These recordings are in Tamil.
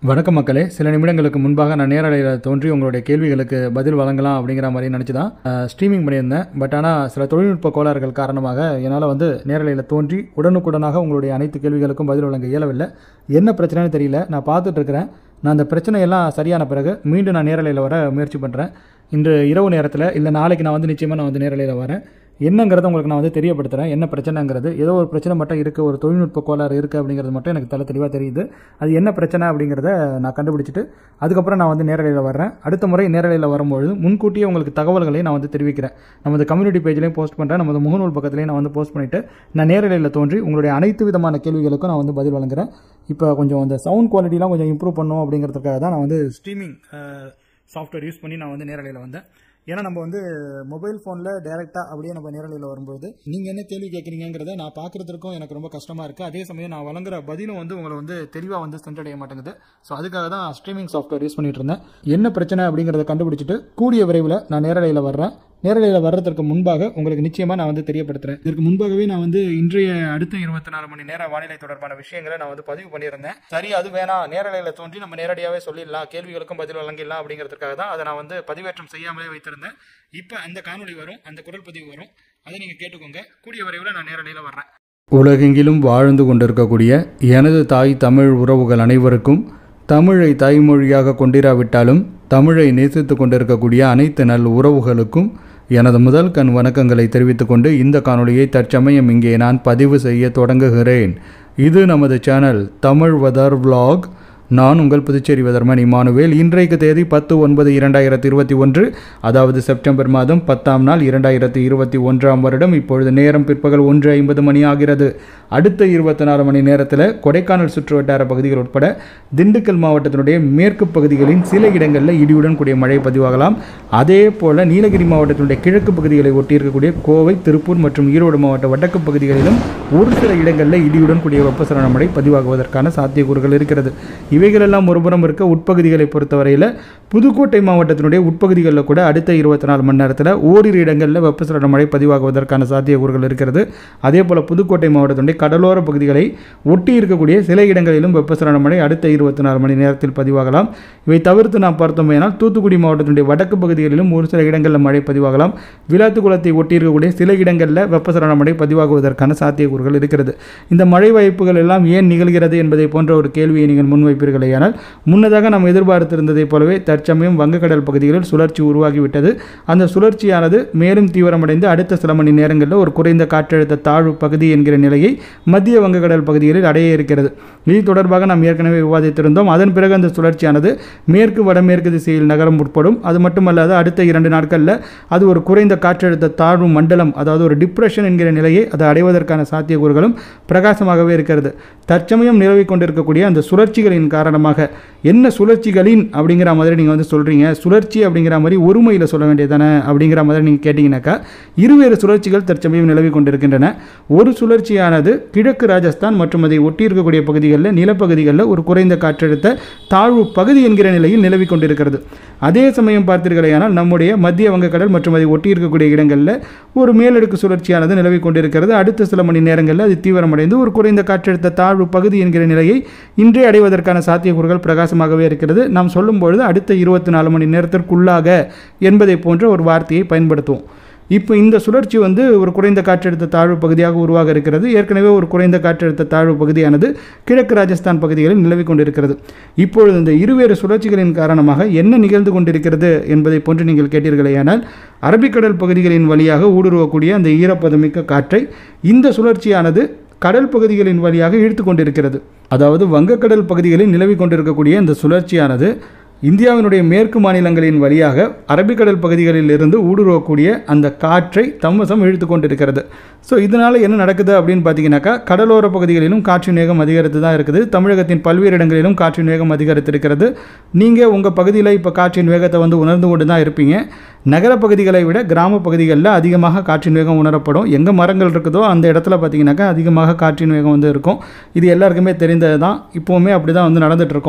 வணக்கம் மக்களே சில நிமிடங்களுக்கு முன்பாக நான் நேரலையில் தோன்றி உங்களுடைய கேள்விகளுக்கு பதில் வழங்கலாம் அப்படிங்கிற மாதிரி நினச்சி தான் ஸ்ட்ரீமிங் பண்ணியிருந்தேன் பட் ஆனால் சில தொழில்நுட்ப கோளாறுகள் காரணமாக என்னால் வந்து நேரலையில் தோன்றி உடனுக்குடனாக உங்களுடைய அனைத்து கேள்விகளுக்கும் பதில் வழங்க இயலவில்லை என்ன பிரச்சனைன்னு தெரியல நான் பார்த்துட்டு இருக்கிறேன் நான் அந்த பிரச்சனையெல்லாம் சரியான பிறகு மீண்டும் நான் நேரலையில் வர முயற்சி பண்ணுறேன் இன்று இரவு நேரத்தில் இல்லை நாளைக்கு நான் வந்து நிச்சயமாக நான் வந்து நேரலையில் வரேன் என்னங்கிறத உங்களுக்கு நான் வந்து தெரியப்படுத்துகிறேன் என்ன பிரச்சனைங்கிறது ஏதோ ஒரு பிரச்சனை மட்டும் இருக்குது ஒரு தொழில்நுட்ப கோளாறு இருக்குது அப்படிங்கிறது மட்டும் எனக்கு தலை தெளிவாக தெரியுது அது என்ன பிரச்சனை அப்படிங்கிறத நான் கண்டுபிடிச்சிட்டு அதுக்கப்புறம் நான் வந்து நேரலையில் வர்றேன் அடுத்த முறை நேரலையில் வரும்பொழுது முன்கூட்டியே உங்களுக்கு தகவல்களை நான் வந்து தெரிவிக்கிறேன் நமது கம்யூனிட்டி பேஜ்லையும் போஸ்ட் பண்ணுறேன் நமது முகநூல் பக்கத்துலையும் நான் வந்து போஸ்ட் பண்ணிவிட்டு நான் நேரலையில் தோன்றி உங்களுடைய அனைத்து விதமான கேள்விகளுக்கும் நான் வந்து பதில் வழங்குறேன் இப்போ கொஞ்சம் அந்த சவுண்ட் குவாலிட்டிலாம் கொஞ்சம் இம்ப்ரூவ் பண்ணும் அப்படிங்கிறதுக்காக தான் நான் வந்து ஸ்ட்ரீமிங் சாஃப்ட்வேர் யூஸ் பண்ணி நான் வந்து நேரலையில் வந்தேன் ஏன்னா நம்ம வந்து மொபைல் ஃபோனில் டேரெக்டாக அப்படியே நம்ம நேரலையில் வரும்போது நீங்கள் என்ன கேள்வி கேட்குறீங்கிறத நான் பார்க்குறதுக்கும் எனக்கு ரொம்ப கஷ்டமாக இருக்குது அதே சமயம் நான் வழங்குற பதிலும் வந்து உங்களை வந்து தெளிவாக வந்து சென்றடைய மாட்டேங்குது ஸோ அதுக்காக தான் ஸ்ட்ரீமிங் சாஃப்ட்வேர் யூஸ் பண்ணிட்டு இருந்தேன் என்ன பிரச்சனை அப்படிங்கிறத கண்டுபிடிச்சிட்டு கூடிய விரைவில் நான் நேரலையில் வர்றேன் நேரலையில் வர்றதுக்கு முன்பாக உங்களுக்கு நிச்சயமாக நான் வந்து தெரியப்படுத்துகிறேன் இதற்கு முன்பாகவே நான் வந்து இன்றைய அடுத்த இருபத்தி நாலு மணி நேர வானிலை தொடர்பான விஷயங்களை நான் வந்து பதிவு பண்ணியிருந்தேன் சரி அது வேணாம் நேரலையில் தோன்றி நம்ம நேரடியாகவே சொல்லிடலாம் கேள்விகளுக்கும் பதில் வழங்கிடலாம் அப்படிங்கிறதுக்காக தான் அதை நான் வந்து பதிவேற்றம் செய்யாமலே வைத்திருந்தேன் இப்போ அந்த காணொலி வரும் அந்த குரல் பதிவு வரும் அதை நீங்கள் கேட்டுக்கோங்க கூடிய விரைவில் நான் நேரலையில் வர்றேன் உலகெங்கிலும் வாழ்ந்து கொண்டிருக்கக்கூடிய எனது தாய் தமிழ் உறவுகள் அனைவருக்கும் தமிழை தாய்மொழியாக கொண்டிராவிட்டாலும் தமிழை நேசித்து கொண்டிருக்கக்கூடிய அனைத்து நல் உறவுகளுக்கும் எனது முதல் கண் வணக்கங்களை தெரிவித்துக்கொண்டு இந்த காணொளியை தற்சமயம் இங்கே நான் பதிவு செய்ய தொடங்குகிறேன் இது நமது சேனல் தமிழ் வதர் vlog நான் உங்கள் புதுச்சேரி வெதர்மன் இமானுவேல் இன்றைக்கு தேதி பத்து ஒன்பது இரண்டாயிரத்தி இருபத்தி ஒன்று அதாவது செப்டம்பர் மாதம் பத்தாம் நாள் இரண்டாயிரத்தி இருபத்தி ஒன்றாம் வருடம் இப்பொழுது நேரம் பிற்பகல் ஒன்று ஐம்பது மணி ஆகிறது அடுத்த இருபத்தி நாலு மணி நேரத்தில் கொடைக்கானல் சுற்றுவட்டார பகுதிகள் உட்பட திண்டுக்கல் மாவட்டத்தினுடைய மேற்கு பகுதிகளின் சில இடங்களில் இடியுடன் கூடிய மழை பதிவாகலாம் அதே போல் நீலகிரி மாவட்டத்தினுடைய கிழக்கு பகுதிகளை ஒட்டியிருக்கக்கூடிய கோவை திருப்பூர் மற்றும் ஈரோடு மாவட்ட வடக்கு பகுதிகளிலும் ஒரு சில இடங்களில் இடியுடன் கூடிய வெப்பசலன மழை பதிவாகுவதற்கான சாத்தியக்கூறுகள் இருக்கிறது இவைகளெல்லாம் ஒருபுறம் இருக்க உட்பகுதிகளை பொறுத்தவரையில் புதுக்கோட்டை மாவட்டத்தினுடைய உட்பகுதிகளில் கூட அடுத்த இருபத்தி நாலு மணி நேரத்தில் ஓரிரு இடங்களில் வெப்பசலன மழை பதிவாகுவதற்கான சாத்தியக்கூறுகள் இருக்கிறது அதே போல் புதுக்கோட்டை மாவட்டத்தினுடைய கடலோர பகுதிகளை ஒட்டி இருக்கக்கூடிய சில இடங்களிலும் வெப்பசலன மழை அடுத்த இருபத்தி நாலு மணி நேரத்தில் பதிவாகலாம் இவை தவிர்த்து நாம் பார்த்தோமேனால் தூத்துக்குடி மாவட்டத்தினுடைய வடக்கு பகுதிகளிலும் ஒரு சில இடங்களில் மழை பதிவாகலாம் விளாத்துக்குளத்தை ஒட்டி இருக்கக்கூடிய சில இடங்களில் வெப்பசலன மழை பதிவாகுவதற்கான சாத்தியக்கூறுகள் இருக்கிறது இந்த மழை வாய்ப்புகள் எல்லாம் ஏன் நிகழ்கிறது என்பதை போன்ற ஒரு கேள்வியை நீங்கள் முன்வைப்பீர்களேயானால் முன்னதாக நாம் எதிர்பார்த்திருந்ததைப் போலவே தற்சமயம் வங்கக்கடல் பகுதிகளில் சுழற்சி உருவாகிவிட்டது அந்த சுழற்சியானது மேலும் தீவிரமடைந்து அடுத்த சில மணி நேரங்களில் ஒரு குறைந்த காற்றழுத்த தாழ்வு பகுதி என்கிற நிலையை மத்திய வங்கக்கடல் பகுதிகளில் அடைய இருக்கிறது இது தொடர்பாக நாம் ஏற்கனவே விவாதித்திருந்தோம் அதன் பிறகு அந்த சுழற்சியானது மேற்கு வடமேற்கு திசையில் நகரம் உட்படும் அது மட்டுமல்லாது அடுத்த இரண்டு நாட்களில் அது ஒரு குறைந்த காற்றழுத்த தாழ்வு மண்டலம் அதாவது ஒரு டிப்ரெஷன் என்கிற நிலையை அது அடைவதற்கான சாத்தியக்கூறுகளும் பிரகாசமாகவே இருக்கிறது தற்சமயம் நிலவிக் கொண்டிருக்கக்கூடிய அந்த சுழற்சிகளின் காரணமாக என்ன சுழற்சிகளின் அப்படிங்கிற மாதிரி நீங்கள் வந்து சொல்கிறீங்க சுழற்சி அப்படிங்கிற மாதிரி ஒருமையில் சொல்ல வேண்டியதானே அப்படிங்கிற மாதிரி நீங்கள் கேட்டிங்கனாக்கா இருவேறு சுழற்சிகள் தற்சமயம் நிலவிக் கொண்டிருக்கின்றன ஒரு சுழற்சியானது கிழக்கு ராஜஸ்தான் மற்றும் அதை ஒட்டி இருக்கக்கூடிய பகுதிகளில் நிலப்பகுதிகளில் ஒரு குறைந்த காற்றழுத்த தாழ்வு பகுதி என்கிற நிலையில் நிலவிக் கொண்டிருக்கிறது அதே சமயம் பார்த்தீர்களேயானால் நம்முடைய மத்திய வங்கக்கடல் மற்றும் அதை ஒட்டி இருக்கக்கூடிய இடங்களில் ஒரு மேலடுக்கு சுழற்சியானது நிலவிக் கொண்டிருக்கிறது அடுத்த சில மணி நேரங்களில் அது தீவிரமடைந்து ஒரு குறைந்த காற்றழுத்த தாழ்வு பகுதி என்கிற நிலையை இன்றே அடைவதற்கான சாத்தியக்கூறுகள் பிரகாசமாகவே இருக்கிறது நாம் சொல்லும்பொழுது அடுத்த இருபத்தி நாலு மணி நேரத்திற்குள்ளாக என்பதை போன்ற ஒரு வார்த்தையை பயன்படுத்துவோம் இப்போ இந்த சுழற்சி வந்து ஒரு குறைந்த காற்றழுத்த தாழ்வு பகுதியாக உருவாக இருக்கிறது ஏற்கனவே ஒரு குறைந்த காற்றழுத்த தாழ்வு பகுதியானது கிழக்கு ராஜஸ்தான் பகுதிகளில் நிலவிக் கொண்டிருக்கிறது இப்பொழுது இந்த இருவேறு சுழற்சிகளின் காரணமாக என்ன நிகழ்ந்து கொண்டிருக்கிறது என்பதை போன்று நீங்கள் கேட்டீர்களேயானால் அரபிக்கடல் பகுதிகளின் வழியாக ஊடுருவக்கூடிய அந்த ஈரப்பதமிக்க காற்றை இந்த சுழற்சியானது கடல் பகுதிகளின் வழியாக இழுத்து கொண்டிருக்கிறது அதாவது வங்கக்கடல் பகுதிகளில் நிலவிக் கொண்டிருக்கக்கூடிய இந்த சுழற்சியானது இந்தியாவினுடைய மேற்கு மாநிலங்களின் வழியாக அரபிக்கடல் பகுதிகளில் இருந்து ஊடுருவக்கூடிய அந்த காற்றை தம்மசம் இழுத்து கொண்டிருக்கிறது ஸோ இதனால் என்ன நடக்குது அப்படின்னு பார்த்தீங்கன்னாக்கா கடலோர பகுதிகளிலும் காற்றின் வேகம் அதிகரித்து தான் இருக்குது தமிழகத்தின் பல்வேறு இடங்களிலும் காற்றின் வேகம் அதிகரித்திருக்கிறது நீங்கள் உங்கள் பகுதியில் இப்போ காற்றின் வேகத்தை வந்து உணர்ந்து கொண்டு தான் இருப்பீங்க நகர பகுதிகளை விட கிராம பகுதிகளில் அதிகமாக காற்றின் வேகம் உணரப்படும் எங்கே மரங்கள் இருக்குதோ அந்த இடத்துல பார்த்தீங்கன்னாக்கா அதிகமாக காற்றின் வேகம் வந்து இருக்கும் இது எல்லாருக்குமே தெரிந்தது தான் இப்போவுமே அப்படி தான் வந்து நடந்துகிட்ருக்கும்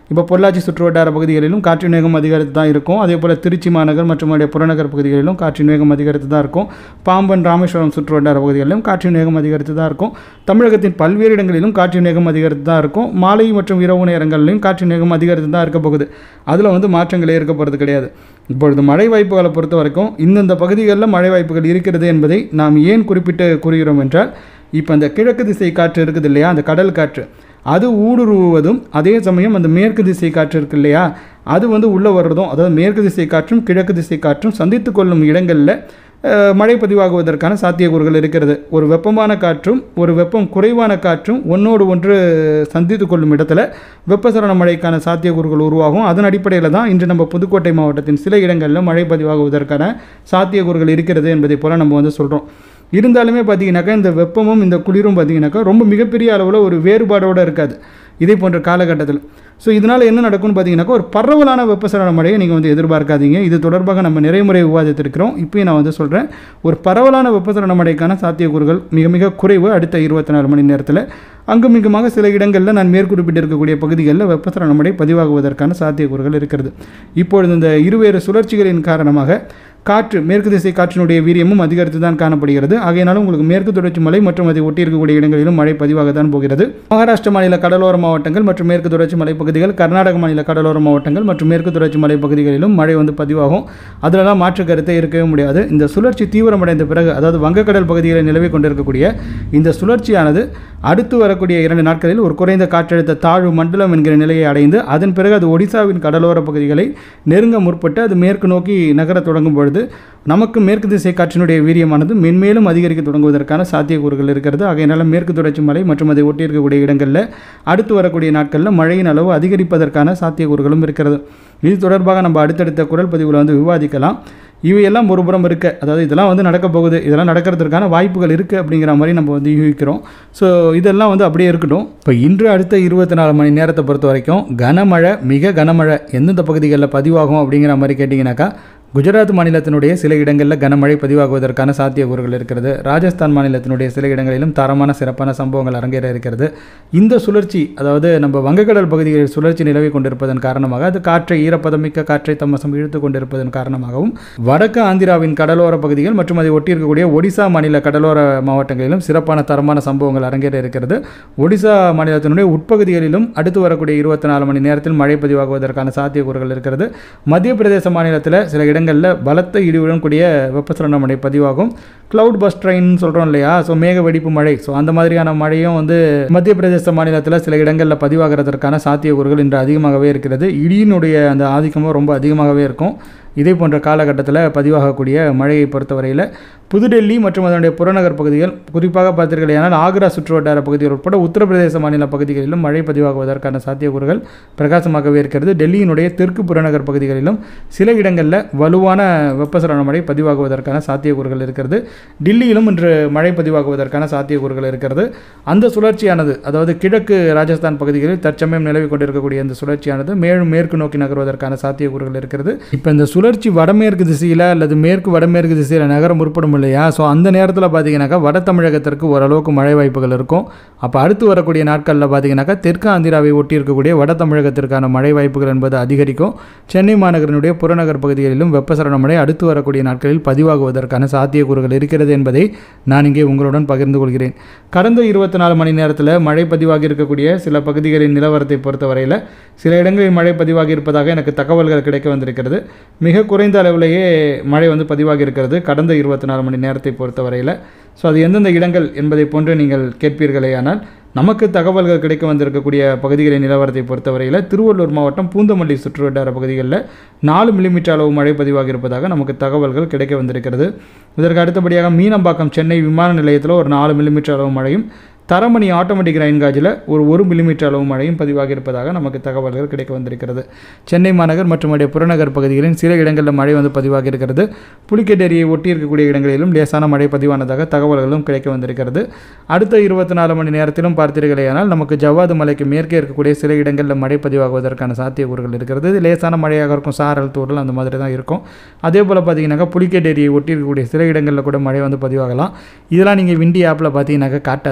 இப்போ பொள்ளாச்சி சுற்றுவட்டார பகுதிகளிலும் காற்றின் வேகம் அதிகரித்து தான் இருக்கும் அதே போல் திருச்சி மாநகர் மற்றும் அதனுடைய புறநகர் பகுதிகளிலும் காற்றின் வேகம் அதிகரித்து தான் இருக்கும் பாம்பன் ராமேஸ்வரம் சுற்றுவட்டார பகுதிகளிலும் காற்றின் வேகம் அதிகரித்து தான் இருக்கும் தமிழகத்தின் பல்வேறு இடங்களிலும் காற்றின் வேகம் அதிகரித்து தான் இருக்கும் மாலை மற்றும் இரவு நேரங்களிலும் காற்றின் வேகம் அதிகரித்து தான் இருக்க போகுது அதில் வந்து மாற்றங்களே இருக்க போகிறது கிடையாது இப்பொழுது மழை வாய்ப்புகளை பொறுத்த வரைக்கும் இந்தந்த பகுதிகளில் மழை வாய்ப்புகள் இருக்கிறது என்பதை நாம் ஏன் குறிப்பிட்டு கூறுகிறோம் என்றால் இப்போ அந்த கிழக்கு திசை காற்று இருக்குது இல்லையா அந்த கடல் காற்று அது ஊடுருவுவதும் அதே சமயம் அந்த மேற்கு திசை காற்று இருக்கு இல்லையா அது வந்து உள்ளே வர்றதும் அதாவது மேற்கு திசை காற்றும் கிழக்கு திசை காற்றும் சந்தித்து கொள்ளும் இடங்களில் அஹ், மழை பதிவாகுவதற்கான சாத்தியக்கூறுகள் இருக்கிறது ஒரு வெப்பமான காற்றும் ஒரு வெப்பம் குறைவான காற்றும் ஒன்றோடு ஒன்று சந்தித்து கொள்ளும் இடத்துல வெப்பசலன மழைக்கான சாத்தியக்கூறுகள் உருவாகும் அதன் அடிப்படையில் தான் இன்று நம்ம புதுக்கோட்டை மாவட்டத்தின் சில இடங்களில் மழை பதிவாகுவதற்கான சாத்தியக்கூறுகள் இருக்கிறது என்பதை போல் நம்ம வந்து சொல்கிறோம் இருந்தாலுமே பார்த்தீங்கன்னாக்கா இந்த வெப்பமும் இந்த குளிரும் பார்த்தீங்கன்னாக்கா ரொம்ப மிகப்பெரிய அளவில் ஒரு வேறுபாடோடு இருக்காது இதே போன்ற காலகட்டத்தில் ஸோ இதனால் என்ன நடக்கும்னு பார்த்தீங்கன்னாக்கா ஒரு பரவலான வெப்பசலன மழையை நீங்கள் வந்து எதிர்பார்க்காதீங்க இது தொடர்பாக நம்ம நிறைய முறை விவாதித்திருக்கிறோம் இப்பயும் நான் வந்து சொல்கிறேன் ஒரு பரவலான வெப்பசலன மழைக்கான சாத்தியக்கூறுகள் மிக மிக குறைவு அடுத்த இருபத்தி நாலு மணி நேரத்தில் அங்கும் இங்குமாக சில இடங்களில் நான் மேற்குறிப்பிட்டிருக்கக்கூடிய பகுதிகளில் வெப்பசலன மழை பதிவாகுவதற்கான சாத்தியக்கூறுகள் இருக்கிறது இப்பொழுது இந்த இருவேறு சுழற்சிகளின் காரணமாக காற்று மேற்கு திசை காற்றினுடைய வீரியமும் அதிகரித்து தான் காணப்படுகிறது ஆகையினாலும் உங்களுக்கு மேற்கு தொடர்ச்சி மலை மற்றும் அதை ஒட்டி இருக்கக்கூடிய இடங்களிலும் மழை பதிவாகத்தான் போகிறது மகாராஷ்டிர மாநில கடலோர மாவட்டங்கள் மற்றும் மேற்கு தொடர்ச்சி மலைப்பகுதிகள் கர்நாடக மாநில கடலோர மாவட்டங்கள் மற்றும் மேற்கு தொடர்ச்சி மலைப்பகுதிகளிலும் மழை வந்து பதிவாகும் அதிலெல்லாம் மாற்று கருத்தை இருக்கவே முடியாது இந்த சுழற்சி தீவிரமடைந்த பிறகு அதாவது வங்கக்கடல் பகுதிகளில் நிலவி கொண்டிருக்கக்கூடிய இந்த சுழற்சியானது அடுத்து வரக்கூடிய இரண்டு நாட்களில் ஒரு குறைந்த காற்றழுத்த தாழ்வு மண்டலம் என்கிற நிலையை அடைந்து அதன் பிறகு அது ஒடிசாவின் கடலோர பகுதிகளை நெருங்க முற்பட்டு அது மேற்கு நோக்கி நகரத் தொடங்கும் பொழுது நமக்கு மேற்கு திசை காற்றினுடைய வீரியமானது மென்மேலும் அதிகரிக்க தொடங்குவதற்கான சாத்தியக்கூறுகள் இருக்கிறது ஆகையினால மேற்கு தொடர்ச்சி மலை மற்றும் அதை ஒட்டி இருக்கக்கூடிய இடங்களில் அடுத்து வரக்கூடிய நாட்களில் மழையின் அளவு அதிகரிப்பதற்கான சாத்தியக்கூறுகளும் இருக்கிறது இது தொடர்பாக நம்ம அடுத்தடுத்த குரல் பதிவில் வந்து விவாதிக்கலாம் இவையெல்லாம் ஒரு புறம் இருக்க அதாவது இதெல்லாம் வந்து நடக்க போகுது இதெல்லாம் நடக்கிறதுக்கான வாய்ப்புகள் இருக்குது அப்படிங்கிற மாதிரி நம்ம வந்து யூகிக்கிறோம் ஸோ இதெல்லாம் வந்து அப்படியே இருக்கட்டும் இப்போ இன்று அடுத்த இருபத்தி நாலு மணி நேரத்தை பொறுத்த வரைக்கும் கனமழை மிக கனமழை எந்தெந்த பகுதிகளில் பதிவாகும் அப்படிங்கிற மாதிரி கேட்டிங்கனாக்கா குஜராத் மாநிலத்தினுடைய சில இடங்களில் கனமழை பதிவாகுவதற்கான சாத்தியக்கூறுகள் இருக்கிறது ராஜஸ்தான் மாநிலத்தினுடைய சில இடங்களிலும் தரமான சிறப்பான சம்பவங்கள் அரங்கேற இருக்கிறது இந்த சுழற்சி அதாவது நம்ம வங்கக்கடல் பகுதிகளில் சுழற்சி நிலவி கொண்டிருப்பதன் காரணமாக அது காற்றை ஈரப்பதமிக்க காற்றை தம்மசம் இழுத்து கொண்டிருப்பதன் காரணமாகவும் வடக்கு ஆந்திராவின் கடலோர பகுதிகள் மற்றும் அதை ஒட்டியிருக்கக்கூடிய ஒடிசா மாநில கடலோர மாவட்டங்களிலும் சிறப்பான தரமான சம்பவங்கள் அரங்கேற இருக்கிறது ஒடிசா மாநிலத்தினுடைய உட்பகுதிகளிலும் அடுத்து வரக்கூடிய இருபத்தி நாலு மணி நேரத்தில் மழை பதிவாகுவதற்கான சாத்தியக்கூறுகள் இருக்கிறது மத்திய பிரதேச மாநிலத்தில் சில இடங்களில் பலத்த இடியுடன் கூடிய வெப்பசலன மழை பதிவாகும் கிளவுட் பஸ் ட்ரெயின் சொல்கிறோம் இல்லையா ஸோ மேக வெடிப்பு மழை ஸோ அந்த மாதிரியான மழையும் வந்து மத்திய பிரதேச மாநிலத்தில் சில இடங்களில் பதிவாகிறதற்கான சாத்தியக்கூறுகள் இன்று அதிகமாகவே இருக்கிறது இடியினுடைய அந்த ஆதிக்கமும் ரொம்ப அதிகமாகவே இருக்கும் இதே போன்ற காலகட்டத்தில் பதிவாகக்கூடிய மழையை பொறுத்தவரையில் புதுடெல்லி மற்றும் அதனுடைய புறநகர் பகுதிகள் குறிப்பாக பார்த்தீர்களேயானால் ஆக்ரா சுற்றுவட்டார பகுதிகள் உட்பட உத்தரப்பிரதேச மாநில பகுதிகளிலும் மழை பதிவாகுவதற்கான சாத்தியக்கூறுகள் பிரகாசமாகவே இருக்கிறது டெல்லியினுடைய தெற்கு புறநகர் பகுதிகளிலும் சில இடங்களில் வலுவான வெப்பசலன மழை பதிவாகுவதற்கான சாத்தியக்கூறுகள் இருக்கிறது டில்லியிலும் இன்று மழை பதிவாகுவதற்கான சாத்தியக்கூறுகள் இருக்கிறது அந்த சுழற்சியானது அதாவது கிழக்கு ராஜஸ்தான் பகுதிகளில் தற்சமயம் நிலவி கொண்டிருக்கக்கூடிய இந்த சுழற்சியானது மேலும் மேற்கு நோக்கி நகர்வதற்கான சாத்தியக்கூறுகள் இருக்கிறது இப்போ இந்த சுழற்சி வடமேற்கு திசையில் அல்லது மேற்கு வடமேற்கு திசையில் நகர முற்படும் இல்லையா ஸோ அந்த நேரத்தில் பார்த்தீங்கன்னாக்கா வட தமிழகத்திற்கு ஓரளவுக்கு மழை வாய்ப்புகள் இருக்கும் அப்போ அடுத்து வரக்கூடிய நாட்களில் பார்த்தீங்கன்னாக்கா தெற்கு ஆந்திராவை ஒட்டி இருக்கக்கூடிய வட தமிழகத்திற்கான மழை வாய்ப்புகள் என்பது அதிகரிக்கும் சென்னை மாநகரினுடைய புறநகர் பகுதிகளிலும் வெப்பசலன மழை அடுத்து வரக்கூடிய நாட்களில் பதிவாகுவதற்கான சாத்தியக்கூறுகள் இருக்கிறது என்பதை நான் இங்கே உங்களுடன் பகிர்ந்து கொள்கிறேன் கடந்த இருபத்தி நாலு மணி நேரத்தில் மழை பதிவாகி இருக்கக்கூடிய சில பகுதிகளின் நிலவரத்தை பொறுத்தவரையில் சில இடங்களில் மழை பதிவாகி இருப்பதாக எனக்கு தகவல்கள் கிடைக்க வந்திருக்கிறது மிக குறைந்த அளவிலேயே மழை வந்து பதிவாகி இருக்கிறது கடந்த இருபத்தி நாலு மணி நேரத்தை பொறுத்தவரையில் ஸோ அது எந்தெந்த இடங்கள் என்பதை போன்று நீங்கள் கேட்பீர்களேயானால் நமக்கு தகவல்கள் கிடைக்க வந்திருக்கக்கூடிய பகுதிகளின் நிலவரத்தை பொறுத்தவரையில் திருவள்ளூர் மாவட்டம் பூந்தமல்லி சுற்றுவட்டார பகுதிகளில் நாலு மில்லிமீட்டர் அளவு மழை பதிவாகி இருப்பதாக நமக்கு தகவல்கள் கிடைக்க வந்திருக்கிறது இதற்கு அடுத்தபடியாக மீனம்பாக்கம் சென்னை விமான நிலையத்தில் ஒரு நாலு மில்லிமீட்டர் அளவு மழையும் தரமணி ஆட்டோமேட்டிக் ரயின் காஜில் ஒரு ஒரு மில்லிமீட்டர் அளவு மழையும் பதிவாகி இருப்பதாக நமக்கு தகவல்கள் கிடைக்க வந்திருக்கிறது சென்னை மாநகர் மற்றும் அதே புறநகர் பகுதிகளின் சில இடங்களில் மழை வந்து பதிவாகி இருக்கிறது புலிக்கேட்டேரியை ஒட்டி இருக்கக்கூடிய இடங்களிலும் லேசான மழை பதிவானதாக தகவல்களும் கிடைக்க வந்திருக்கிறது அடுத்த இருபத்தி நாலு மணி நேரத்திலும் பார்த்தீர்களேயானால் நமக்கு ஜவ்வாது மலைக்கு மேற்கே இருக்கக்கூடிய சில இடங்களில் மழை பதிவாகுவதற்கான சாத்தியக்கூறுகள் இருக்கிறது இது லேசான மழையாக இருக்கும் சாரல் தூரல் அந்த மாதிரி தான் இருக்கும் அதே போல் பார்த்தீங்கன்னாக்கா புலிக்கேட்டேரியை ஒட்டி இருக்கக்கூடிய சில இடங்களில் கூட மழை வந்து பதிவாகலாம் இதெல்லாம் நீங்கள் விண்டி ஆப்பில் பார்த்தீங்கன்னாக்கா காட்டாது பட்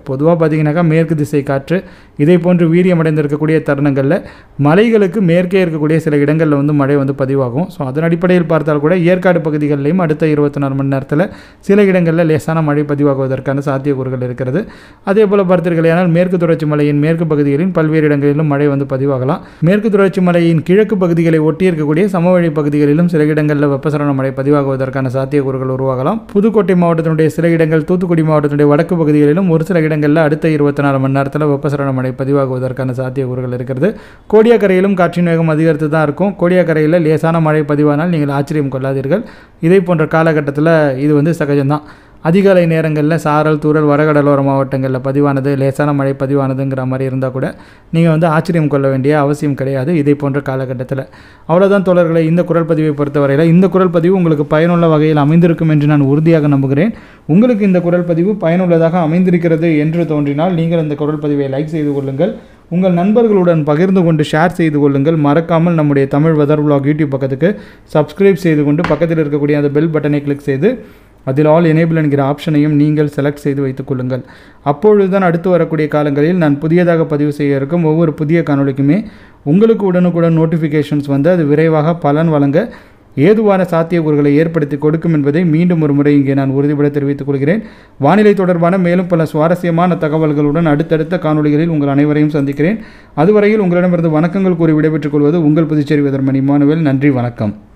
பட் பொதுவாக பார்த்தீங்கன்னாக்கா மேற்கு திசை காற்று இதே போன்று வீரியமடைந்திருக்கக்கூடிய தருணங்களில் மலைகளுக்கு மேற்கே இருக்கக்கூடிய சில இடங்களில் வந்து மழை வந்து பதிவாகும் ஸோ அதன் அடிப்படையில் பார்த்தால் கூட ஏற்காடு பகுதிகளிலையும் அடுத்த இருபத்தி நாலு மணி நேரத்தில் சில இடங்களில் லேசான மழை பதிவாகுவதற்கான சாத்தியக்கூறுகள் இருக்கிறது அதே போல் பார்த்தீர்களேனால் மேற்கு தொடர்ச்சி மலையின் மேற்கு பகுதிகளின் பல்வேறு இடங்களிலும் மழை வந்து பதிவாகலாம் மேற்கு தொடர்ச்சி மலையின் கிழக்கு பகுதிகளை ஒட்டி இருக்கக்கூடிய சமவெளி பகுதிகளிலும் சில இடங்களில் வெப்பசலன மழை பதிவாகுவதற்கான சாத்தியக்கூறுகள் உருவாகலாம் புதுக்கோட்டை மாவட்டத்தினுடைய சில இடங்கள் தூத்துக்குடி மாவட்டத்தினுடைய வடக்கு பகுதிகளிலும் ஒரு சில இடங்களில் அடுத்த இருபத்தி நாலு மணி நேரத்தில் வெப்பசலன மழை பதிவாகுவதற்கான சாத்தியக்கூறுகள் இருக்கிறது கோடியாக்கரையிலும் காற்றின் வேகம் அதிகரித்து தான் இருக்கும் கோடியாக்கரையில் லேசான மழை பதிவானால் நீங்கள் ஆச்சரியம் கொள்ளாதீர்கள் இதே போன்ற காலகட்டத்தில் இது வந்து சகஜம்தான் அதிகாலை நேரங்களில் சாரல் தூறல் வடகடலோர மாவட்டங்களில் பதிவானது லேசான மழை பதிவானதுங்கிற மாதிரி இருந்தால் கூட நீங்கள் வந்து ஆச்சரியம் கொள்ள வேண்டிய அவசியம் கிடையாது இதே போன்ற காலகட்டத்தில் அவ்வளோதான் தோழர்களை இந்த குரல் பதிவை பொறுத்தவரையில் இந்த குரல் பதிவு உங்களுக்கு பயனுள்ள வகையில் அமைந்திருக்கும் என்று நான் உறுதியாக நம்புகிறேன் உங்களுக்கு இந்த குரல் பதிவு பயனுள்ளதாக அமைந்திருக்கிறது என்று தோன்றினால் நீங்கள் இந்த குரல் பதிவை லைக் செய்து கொள்ளுங்கள் உங்கள் நண்பர்களுடன் பகிர்ந்து கொண்டு ஷேர் செய்து கொள்ளுங்கள் மறக்காமல் நம்முடைய தமிழ் வெதர் vlog யூடியூப் பக்கத்துக்கு சப்ஸ்கிரைப் செய்து கொண்டு பக்கத்தில் இருக்கக்கூடிய அந்த பெல் பட்டனை கிளிக் செய்து அதில் ஆல் எனேபிள் என்கிற ஆப்ஷனையும் நீங்கள் செலக்ட் செய்து வைத்துக் கொள்ளுங்கள் அப்பொழுதுதான் அடுத்து வரக்கூடிய காலங்களில் நான் புதியதாக பதிவு செய்ய இருக்கும் ஒவ்வொரு புதிய காணொளிக்குமே உங்களுக்கு உடனுக்குடன் நோட்டிஃபிகேஷன்ஸ் வந்து அது விரைவாக பலன் வழங்க ஏதுவான சாத்தியக்கூறுகளை ஏற்படுத்தி கொடுக்கும் என்பதை மீண்டும் ஒரு முறை இங்கே நான் உறுதிபட தெரிவித்துக் கொள்கிறேன் வானிலை தொடர்பான மேலும் பல சுவாரஸ்யமான தகவல்களுடன் அடுத்தடுத்த காணொளிகளில் உங்கள் அனைவரையும் சந்திக்கிறேன் அதுவரையில் உங்களிடமிருந்து வணக்கங்கள் கூறி விடைபெற்றுக் கொள்வது உங்கள் புதுச்சேரி வெதர்மணி மானுவேல் நன்றி வணக்கம்